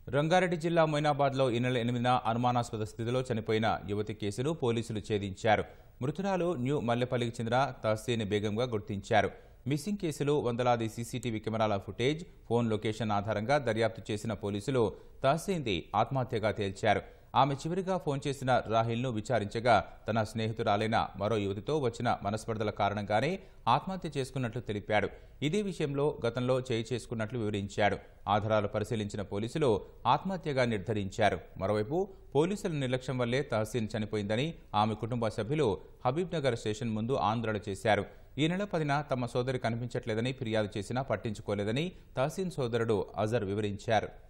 రంగారెడ్డి జిల్లా మొయినాబాద్లో ఈ నెల ఎనిమిదిన అనుమానాస్పద స్థితిలో చనిపోయిన యువతి కేసును పోలీసులు ఛేదించారు మృతురాలు న్యూ మల్లెపల్లికి చెందిన తహసీన్ బేగంగా గుర్తించారు మిస్సింగ్ కేసులో వందలాది సీసీటీవీ కెమెరాల ఫుటేజ్ ఫోన్ లొకేషన్ ఆధారంగా దర్యాప్తు చేసిన పోలీసులు తహసీన్ది ఆత్మహత్యగా తేల్చారు ఆమె చివరిగా ఫోన్ చేసిన రాహిల్ను విచారించగా తన స్నేహితురాలైన మరో యువతితో వచ్చిన మనస్పర్ధల కారణంగానే ఆత్మహత్య చేసుకున్నట్లు తెలిపాడు ఇదే విషయంలో గతంలో చేయి చేసుకున్నట్లు వివరించాడు ఆధారాలు పరిశీలించిన పోలీసులు ఆత్మహత్యగా నిర్ధారించారు మరోవైపు పోలీసుల నిర్లక్ష్యం వల్లే తహసీన్ చనిపోయిందని ఆమె కుటుంబ సభ్యులు హబీబ్ నగర్ స్టేషన్ ముందు ఆందోళన చేశారు ఈ నెల పదిన తమ సోదరి కనిపించట్లేదని ఫిర్యాదు చేసినా పట్టించుకోలేదని తహసీన్ సోదరుడు అజర్ వివరించారు